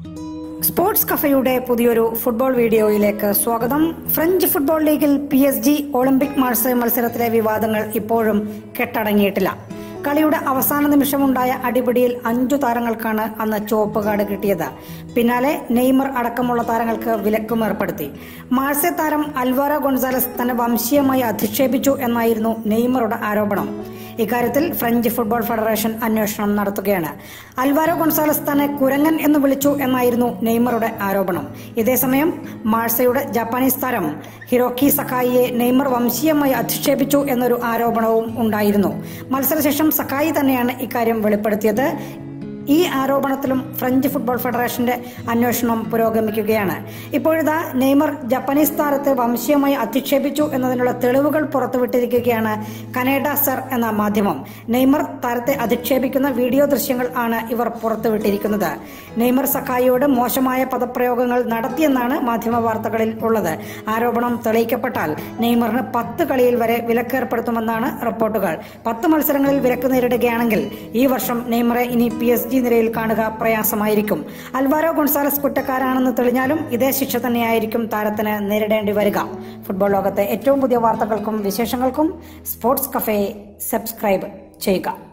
sports കഫയുടെ പുതിയൊരു football വീഡിയോയിലേക്ക് സ്വാഗതം ഫ്രഞ്ച് ഫുട്ബോൾ ലീഗിൽ P S G Olympique Marseille മത്സരത്തിലെ വിവാദങ്ങൾ ഇപ്പോഴും കെട്ടടങ്ങിയിട്ടില്ല കളിയുടെ അവസാന നിമിഷമുണ്ടായ അടിപിടിയിൽ അഞ്ചു താരങ്ങൾക്കാണ് അന്ന് ചുവപ്പ് കാർഡ് കിട്ടിയത് പിന്നാലെ നെയ്മർ അടക്കമുള്ള താരങ്ങൾക്ക് വിലക്കും ഏർപ്പെടുത്തി മാർസെ താരം അൽവാരോ ഗൊൺസാലസ് തന്നെ വംശീയമായി അധിക്ഷേപിച്ചു എന്നായിരുന്നു നെയ്മറുടെ ആരോപണം ഇക്കാര്യത്തിൽ ഫ്രഞ്ച് ഫുട്ബോൾ ഫെഡറേഷൻ അന്വേഷണം നടത്തുകയാണ് അൽവാരോ ഗൊൺസാലസ് തന്നെ കുരങ്ങൻ എന്ന് വിളിച്ചു എന്നായിരുന്നു നെയ്മറുടെ ആരോപണം ഇതേസമയം മാഴ്സയുടെ ജാപ്പാനീസ് താരം ഹിരോക്കി സക്കായിയെ നെയ്മർ വംശീയമായി അധിക്ഷേപിച്ചു എന്നൊരു ആരോപണവും ഉണ്ടായിരുന്നു മത്സരശേഷം സക്കായി തന്നെയാണ് ഇക്കാര്യം വെളിപ്പെടുത്തിയത് ഈ ആരോപണത്തിലും ഫ്രഞ്ച് ഫുട്ബോൾ ഫെഡറേഷന്റെ അന്വേഷണം പുരോഗമിക്കുകയാണ് ഇപ്പോഴിതാ നെയ്മർ ജപ്പാനീസ് താരത്തെ വംശീയമായി അധിക്ഷേപിച്ചു എന്നതിനുള്ള തെളിവുകൾ പുറത്തുവിട്ടിരിക്കുകയാണ് കനേഡ സർ എന്ന മാധ്യമം നെയ്മർ താരത്തെ അധിക്ഷേപിക്കുന്ന വീഡിയോ ദൃശ്യങ്ങൾ ആണ് ഇവർ പുറത്തുവിട്ടിരിക്കുന്നത് നെയ്മർ സക്കായിയോട് മോശമായ പദപ്രയോഗങ്ങൾ നടത്തിയെന്നാണ് മാധ്യമ വാർത്തകളിൽ ഉള്ളത് ആരോപണം തെളിയിക്കപ്പെട്ടാൽ നെയ്മറിന് പത്ത് കളിയിൽ വരെ വിലക്കേർപ്പെടുത്തുമെന്നാണ് റിപ്പോർട്ടുകൾ പത്ത് മത്സരങ്ങളിൽ വിലക്ക് നേരിടുകയാണെങ്കിൽ ഈ വർഷം നെയ്മറെ ഇനി പി എസ് ജി നിരയിൽ കാണുക പ്രയാസമായിരിക്കും അൽവാരോ ഗൊൺസാലസ് കുറ്റക്കാരാണെന്ന് തെളിഞ്ഞാലും ഇതേ ശിക്ഷ തന്നെയായിരിക്കും താരത്തിന് നേരിടേണ്ടി വരിക ഫുട്ബോൾ ലോകത്തെ ഏറ്റവും പുതിയ വാർത്തകൾക്കും വിശേഷങ്ങൾക്കും സ്പോർട്സ് കഫേ സബ്സ്ക്രൈബ് ചെയ്യുക